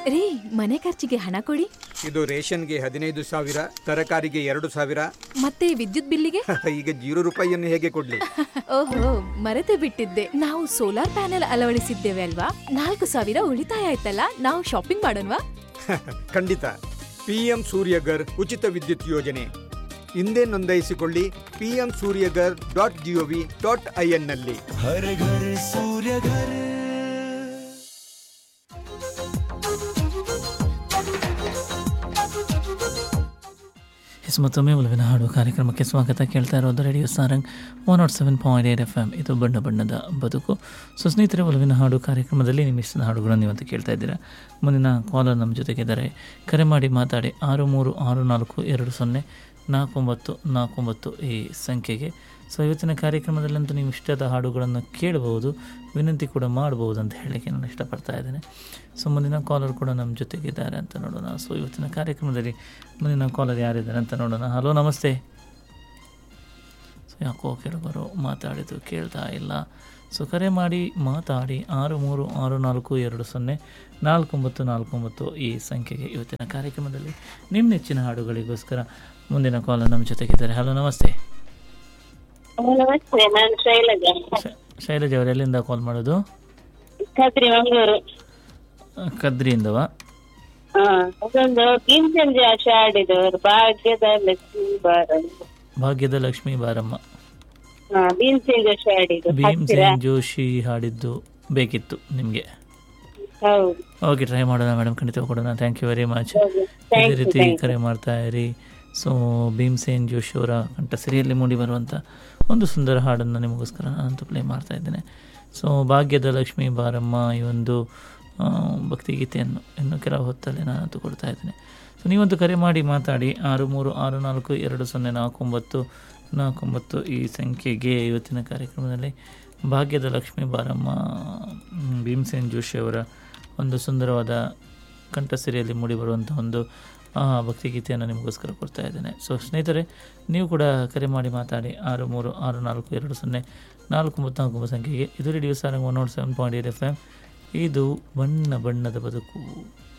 ರೀ ಮನೆ ಖರ್ಚಿಗೆ ಹಣ ಕೊಡಿ ಇದು ರೇಷನ್ಗೆ ಹದಿನೈದು ಸಾವಿರ ತರಕಾರಿಗೆ ಎರಡು ಸಾವಿರ ಮತ್ತೆ ವಿದ್ಯುತ್ ಬಿಲ್ಲಿಗೆ ಈಗ ಜೀರೋ ರೂಪಾಯಿಯನ್ನು ಹೇಗೆ ಕೊಡ್ಲಿ ಓಹೋ ಮರೆತು ಬಿಟ್ಟಿದ್ದೆ ನಾವು ಸೋಲಾರ್ ಪ್ಯಾನೆಲ್ ಅಳವಡಿಸಿದ್ದೇವೆ ಅಲ್ವಾ ನಾಲ್ಕು ಸಾವಿರ ಉಳಿತಾಯ ಆಯ್ತಲ್ಲ ನಾವು ಶಾಪಿಂಗ್ ಮಾಡೋಣವಾ ಖಂಡಿತ ಪಿಎಂ ಸೂರ್ಯಗರ್ ಉಚಿತ ವಿದ್ಯುತ್ ಯೋಜನೆ ಹಿಂದೆ ನೋಂದಾಯಿಸಿಕೊಳ್ಳಿ PM Suryaghar dot GOV dot IN ನಲ್ಲಿ हर घर सूर्य घर ಎಸ್ ಮತ್ತೊಮ್ಮೆ ಒಲವಿನ ಹಾಡು ಕಾರ್ಯಕ್ರಮಕ್ಕೆ ಸ್ವಾಗತ ಕೇಳ್ತಾ ಇರೋದು radio Sarang one nought seven point eight F M ಇದು ಬಣ್ಣ ಬಣ್ಣದ ಬದುಕು ಸೊ ಸ್ನೇಹಿತರೆ ಒಲವಿನ ಹಾಡು ಕಾರ್ಯಕ್ರಮದಲ್ಲಿ ನಿಮ್ಮ ಇಷ್ಟದ ಹಾಡುಗಳನ್ನು ನೀವಂತ ಕೇಳ್ತಾ ಇದ್ದೀರಾ ಮುಂದಿನ ಕಾಲರ್ ನಮ್ಮ ಜೊತೆಗಿದ್ದಾರೆ ಕರೆ ಮಾಡಿ ಮಾತಾಡಿ ಆರು ಮೂರು ಆರು ನಾಲ್ಕು ಎರಡು ಸೊನ್ನೆ ನಾಲ್ಕೊಂಬತ್ತು ನಾಲ್ಕೊಂಬತ್ತು ಈ ಸಂಖ್ಯೆಗೆ ಸೊ ಇವತ್ತಿನ ಕಾರ್ಯಕ್ರಮದಲ್ಲಂತೂ ನೀವು ಇಷ್ಟದ ಹಾಡುಗಳನ್ನು ಕೇಳಬಹುದು ವಿನಂತಿ ಕೂಡ ಮಾಡಬಹುದು ಅಂತ ಹೇಳಲಿಕ್ಕೆ ನಾನು ಇಷ್ಟಪಡ್ತಾ ಇದ್ದೇನೆ ಸೊ ಮುಂದಿನ ಕಾಲರ್ ಕೂಡ ನಮ್ಮ ಜೊತೆಗಿದ್ದಾರೆ ಅಂತ ನೋಡೋಣ ಸೊ ಇವತ್ತಿನ ಕಾರ್ಯಕ್ರಮದಲ್ಲಿ ಮುಂದಿನ ಕಾಲರ್ ಯಾರಿದ್ದಾರೆ ಅಂತ ನೋಡೋಣ ಹಲೋ ನಮಸ್ತೆ ಸೊ ಯಾಕೋ ಕೆಲವರು ಮಾತಾಡಿದ್ದು ಕೇಳ್ತಾ ಇಲ್ಲ ಸೊ ಕರೆ ಮಾಡಿ ಮಾತಾಡಿ ಆರು ಮೂರು ಆರು ನಾಲ್ಕು ಎರಡು ಸೊನ್ನೆ ನಾಲ್ಕೊಂಬತ್ತು ನಾಲ್ಕೊಂಬತ್ತು ಈ ಸಂಖ್ಯೆಗೆ ಇವತ್ತಿನ ಕಾರ್ಯಕ್ರಮದಲ್ಲಿ ನಿಮ್ಮ ನೆಚ್ಚಿನ ಹಾಡುಗಳಿಗೋಸ್ಕರ ಮುಂದಿನ ಕಾಲರ್ ನಮ್ಮ ಜೊತೆಗಿದ್ದಾರೆ ಹಲೋ ನಮಸ್ತೆ ನಮಸ್ತೆ ನಾನು ಶೈಲಜಾ ಶ- ಶೈಲಜಾ ಅವರು ಎಲ್ಲಿಂದ ಕಾಲ್ ಮಾಡೋದು ಖಾತ್ರಿ ಮಂಗಳೂರು ಆ, ಕದ್ರಿಯಿಂದವಾ ಹಾ ಅದೊಂದು ಕಿಂಚಂಜಿ ಆಶೆ ಆಡಿದವರು ಭಾಗ್ಯದ ಲಕ್ಷ್ಮಿ ಬಾರಮ್ಮ ಭಾಗ್ಯದ ಲಕ್ಷ್ಮೀ ಬಾರಮ್ಮ ಹಾ ಭೀಮಸೇನ್ ಜೋಶಿ ಆಡಿದ್ದು ಭೀಮ್ ಹತ್ತಿರ ಸೇನ್ ಜೋಶಿ ಹಾಡಿದ್ದು ಬೇಕಿತ್ತು ನಿಮಗೆ ಹೌದು ಓಕೆ ಟ್ರೈ ಮಾಡೋಣ ಮೇಡಮ್ ಖಂಡಿತ ಕೊಡೋಣ ಥ್ಯಾಂಕ್ ಯು ವೆರಿ ಮಚ್ ಹೌದು. ಇದೇ Thank you, ರೀತಿ thank you. ಕರೆ ಮಾಡ್ತಾ ಇರಿ ಸೊ ಭೀಮ್ಸೇನ್ ಜೋಶಿ ಅವರ ಕಂಠಸಿರಿಯಲ್ಲಿ ಮೂಡಿ ಬರುವಂಥ ಒಂದು ಸುಂದರ ಹಾಡನ್ನು ನಿಮಗೋಸ್ಕರ ನಾನಂತೂ ಪ್ಲೇ ಮಾಡ್ತಾ ಇದ್ದೇನೆ ಸೊ ಭಾಗ್ಯದ ಲಕ್ಷ್ಮೀ ಬಾರಮ್ಮ ಈ ಒಂದು ಆ, ಭಕ್ತಿಗೀತೆಯನ್ನು ಇನ್ನು ಕೆಲವು ಹೊತ್ತಲ್ಲಿ ನಾನಂತೂ ಕೊಡ್ತಾ ಇದ್ದೇನೆ ಸೊ ನೀವಂತೂ ಕರೆ ಮಾಡಿ ಮಾತಾಡಿ ಆರು ಮೂರು ಆರು ನಾಲ್ಕು ಎರಡು ಸೊನ್ನೆ ನಾಲ್ಕೊಂಬತ್ತು ನಾಲ್ಕೊಂಬತ್ತು ಈ ಸಂಖ್ಯೆಗೆ ಇವತ್ತಿನ ಕಾರ್ಯಕ್ರಮದಲ್ಲಿ ಭಾಗ್ಯದ ಲಕ್ಷ್ಮೀ ಬಾರಮ್ಮ ಮ್, ಭೀಮ್ಸೇನ್ ಜೋಶಿ ಅವರ ಒಂದು ಸುಂದರವಾದ ಕಂಠಸಿರಿಯಲ್ಲಿ ಮೂಡಿಬರುವಂಥ ಒಂದು ಆ, ಭಕ್ತಿಗೀತೆಯನ್ನು ನಿಮಗೋಸ್ಕರ ಕೊಡ್ತಾ ಇದ್ದೇನೆ ಸೊ ಸ್ನೇಹಿತರೆ ನೀವು ಕೂಡ ಕರೆ ಮಾಡಿ ಮಾತಾಡಿ ಆರು ಮೂರು ಆರು ನಾಲ್ಕು ಎರಡು ಸೊನ್ನೆ ನಾಲ್ಕು ಒಂಬತ್ತು ನಾಲ್ಕು ಒಂಬತ್ತು ಸಂಖ್ಯೆಗೆ ಇದು radio Sarang one nought seven point eight F M ಇದು ಬಣ್ಣ ಬಣ್ಣದ ಬದುಕು